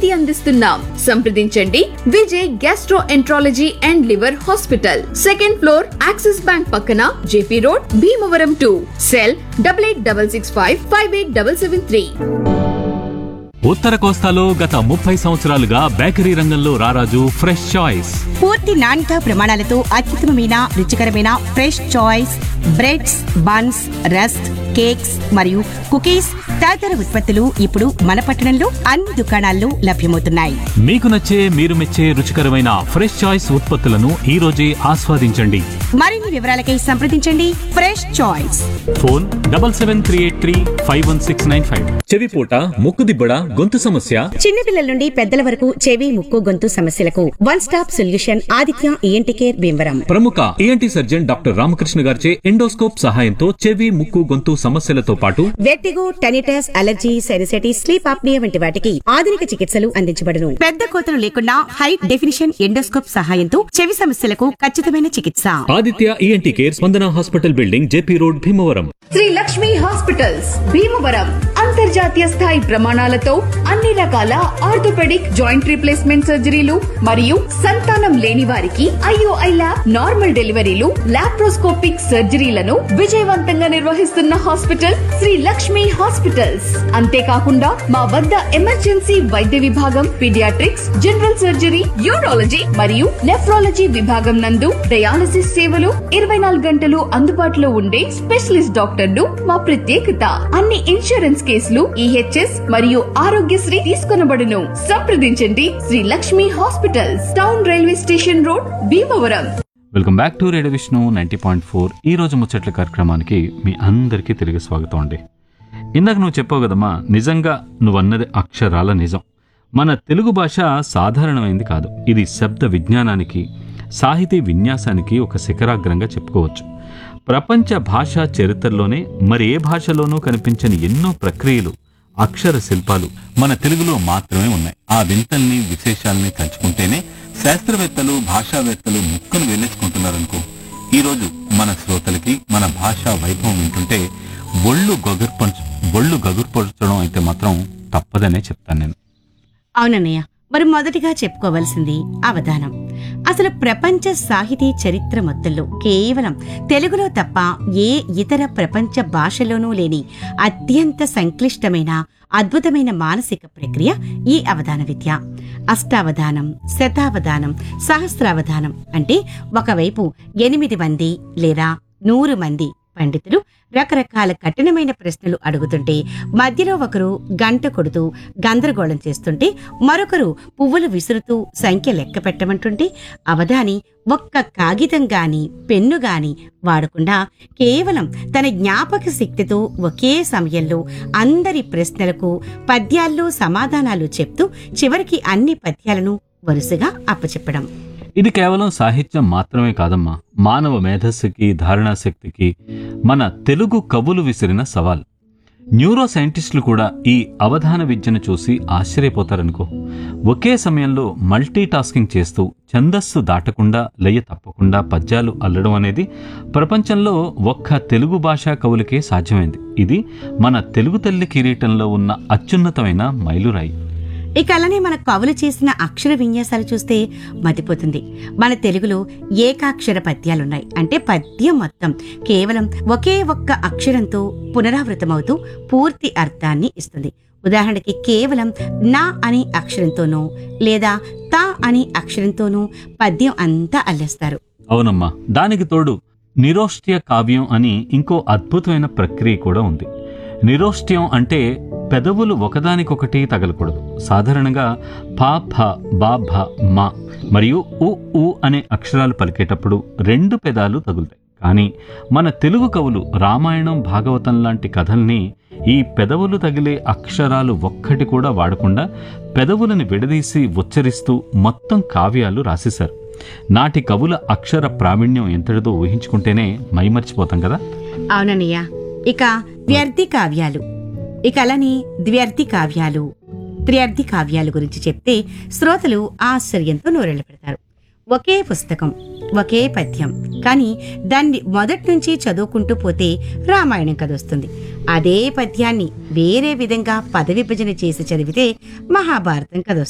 రాయితీ అందిస్తున్నాం సంప్రదించండి Vijay gastroenterology and liver hospital second floor Axis bank పక్కన JP road Bhimavaram two cell double eight double six five five eight double seven three ఉత్తర కోస్తాలో గత ముప్పై సంవత్సరాలుగా బేకరీ రంగంలో రారాజు ఫ్రెష్ చాయిస్ పూర్తి నాణ్యత ప్రమాణాలతో అత్యుత్తమమైన రుచికరమైన fresh choice breads buns rusk cakes మరియు కుకీస్ తదితర ఉత్పత్తులు ఇప్పుడు మన పట్టణంలో అన్ని దుకాణాల్లో లభ్యమవుతున్నాయి మీకు నచ్చే మీరు మెచ్చే రుచికరమైన ఫ్రెష్ చాయిస్ ఉత్పత్తులను ఈ రోజే ఆస్వాదించండి మరిన్ని వివరాలకై సంప్రదించండి fresh choice phone double seven three eight three five one six nine five చెవిపూట ముక్కుదిబ్బడ గొంతు సమస్య చిన్నపిల్లల నుండి పెద్దల వరకు చెవి ముక్కు గొంతు సమస్యలకు one stop solution Aditya ENT care Bhimavaram ప్రముఖ ఈఎన్టీ సర్జన్ డాక్టర్ రామకృష్ణ గారిచే ఎండోస్కోప్ సహాయంతో చెవి ముక్కు గొంతు సమస్యలతో పాటు vertigo tinnitus allergy sinusitis sleep apnoea వంటి వాటికి ఆధునిక చికిత్సలు అందించబడును పెద్ద కోతలు లేకుండా హై డెఫినిషన్ ఎండోస్కోప్ సహాయంతో చెవి సమస్యలకు ఖచ్చితమైన చికిత్స Aditya ENT care Spandana hospital building JP road Bhimavaram Sri Lakshmi hospitals Bhimavaram అంతర్జాతీయ స్థాయి ప్రమాణాలతో అన్ని రకాల ఆర్థోపెడిక్ జాయింట్ రీప్లేస్మెంట్ సర్జరీలు మరియు సంతానం లేని వారికి ఐఓఐ ల్యాబ్ నార్మల్ డెలివరీలు లాప్రోస్కోపిక్ సర్జరీలను విజయవంతంగా నిర్వహిస్తున్న హాస్పిటల్ శ్రీ లక్ష్మి హాస్పిటల్స్ అంతేకాకుండా మా వద్ద ఎమర్జెన్సీ వైద్య విభాగం పీడియాట్రిక్స్ జనరల్ సర్జరీ యూరాలజీ మరియు నెఫ్రాలజీ విభాగం నందు డయాలసిస్ సేవలు ఇరవై నాలుగు గంటలు అందుబాటులో ఉండే స్పెషలిస్ట్ డాక్టర్లు మా ప్రత్యేకత అన్ని ఇన్సూరెన్స్ కేసులు ఈహెచ్ఎస్ మరియు ఆరోగ్యశ్రీ తీసుకొనబడును సంప్రదించండి Shri Lakshmi hospitals town railway station road Bhimavaram welcome back to radio Vishnu ninety point four ఈ రోజు ముచ్చట్ల కార్యక్రమానికి మీ అందరికీ తిరిగి స్వాగతం అండి ఇందాక నువ్వు చెప్పావు కదమ్మా నిజంగా నువ్వన్నది అక్షరాల నిజం మన తెలుగు భాష సాధారణమైంది కాదు ఇది శబ్ద విజ్ఞానానికి సాహితీ విన్యాసానికి ఒక శిఖరాగ్రంగా చెప్పుకోవచ్చు ప్రపంచ భాషా చరిత్రలోనే మరి ఏ భాషలోనూ కనిపించని ఎన్నో ప్రక్రియలు అక్షర శిల్పాలు మన తెలుగులో మాత్రమే ఉన్నాయి ఆ వింతల్ని విశేషాల్ని తలుచుకుంటేనే శాస్త్రవేత్తలు భాషావేత్తలు ముక్కలు వేలేసుకుంటున్నారనుకో ఈ రోజు మన శ్రోతలకి మన భాషా వైభవం వింటుంటే ఒళ్ళు గగుర్పంచ ఒళ్ళు గగుర్పరచడం అయితే మాత్రం తప్పదనే చెప్తాను నేను అవునన్నయ్య మరి మొదటిగా చెప్పుకోవలసింది అవధానం అసలు ప్రపంచ సాహితీ చరిత్ర మొత్తంలో కేవలం తెలుగులో తప్ప ఏ ఇతర ప్రపంచ భాషలోనూ లేని అత్యంత సంక్లిష్టమైన అద్భుతమైన మానసిక ప్రక్రియ ఈ అవధాన విద్య అష్టావధానం శతావధానం సహస్రావధానం అంటే ఒకవైపు ఎనిమిది మంది లేదా నూరు మంది పండితులు రకరకాల కఠినమైన ప్రశ్నలు అడుగుతుంటే మధ్యలో ఒకరు గంట కొడుతూ గందరగోళం చేస్తుంటే మరొకరు పువ్వులు విసురుతూ సంఖ్య లెక్క పెట్టమంటుంటే అవధాని ఒక్క కాగితం గాని పెన్ను గాని వాడకుండా కేవలం తన జ్ఞాపక శక్తితో ఒకే సమయంలో అందరి ప్రశ్నలకు పద్యాల్లో సమాధానాలు చెప్తూ చివరికి అన్ని పద్యాలను వరుసగా అప్పచెప్పడం ఇది కేవలం సాహిత్యం మాత్రమే కాదమ్మా మానవ మేధస్సుకి ధారణాశక్తికి మన తెలుగు కవులు విసిరిన సవాల్ న్యూరో సైంటిస్టులు కూడా ఈ అవధాన విద్యను చూసి ఆశ్చర్యపోతారనుకో ఒకే సమయంలో మల్టీ టాస్కింగ్ చేస్తూ ఛందస్సు దాటకుండా లయ తప్పకుండా పద్యాలు అల్లడం అనేది ప్రపంచంలో ఒక్క తెలుగు భాషా కవులకే సాధ్యమైంది ఇది మన తెలుగు తల్లి కిరీటంలో ఉన్న అత్యున్నతమైన మైలురాయి ఇక అలానే మన కవులు చేసిన అక్షర విన్యాసాలు చూస్తే మతిపోతుంది మన తెలుగులో ఏకాక్షర పద్యాలున్నాయి అంటే పద్యం మొత్తం కేవలం ఒకే ఒక్క అక్షరంతో పునరావృతమవుతూ పూర్తి అర్థాన్ని ఇస్తుంది ఉదాహరణకి కేవలం నా అనే అక్షరంతోనో లేదా తా అనే అక్షరంతోనూ పద్యం అంతా అల్లేస్తారు అవునమ్మా దానికి తోడు నిరోష్ట్య కావ్యం అని ఇంకో అద్భుతమైన ప్రక్రియ కూడా ఉంది నిరోష్ట్యం అంటే పెదవులు ఒకదానికొకటి తగలకూడదు సాధారణంగా పా ఫ బా భ మా మరియు ఉ ఉ అనే అక్షరాలు పలికేటప్పుడు రెండు పెదాలు తగులుతాయి కానీ మన తెలుగు కవులు రామాయణం భాగవతం లాంటి కథల్ని ఈ పెదవులు తగిలే అక్షరాలు ఒక్కటి కూడా వాడకుండా పెదవులను విడదీసి ఉచ్చరిస్తూ మొత్తం కావ్యాలు రాసేశారు నాటి కవుల అక్షర ప్రావీణ్యం ఎంతటిదో ఊహించుకుంటేనే మైమర్చిపోతాం కదా అవునన్నయ్య ఇక వ్యర్థి కావ్యాలు ఇక అలానే ద్వ్యర్థి కావ్యాలు త్ర్యర్థి కావ్యాలు గురించి చెప్తే శ్రోతలు ఆశ్చర్యంతో నోరెళ్ళు పెడతారు ఒకే పుస్తకం ఒకే పద్యం కానీ దాన్ని మొదటి నుంచి చదువుకుంటూ పోతే రామాయణం కథ వస్తుంది అదే పద్యాన్ని వేరే విధంగా పద విభజన చేసి చదివితే మహాభారతం కథ వస్తుంది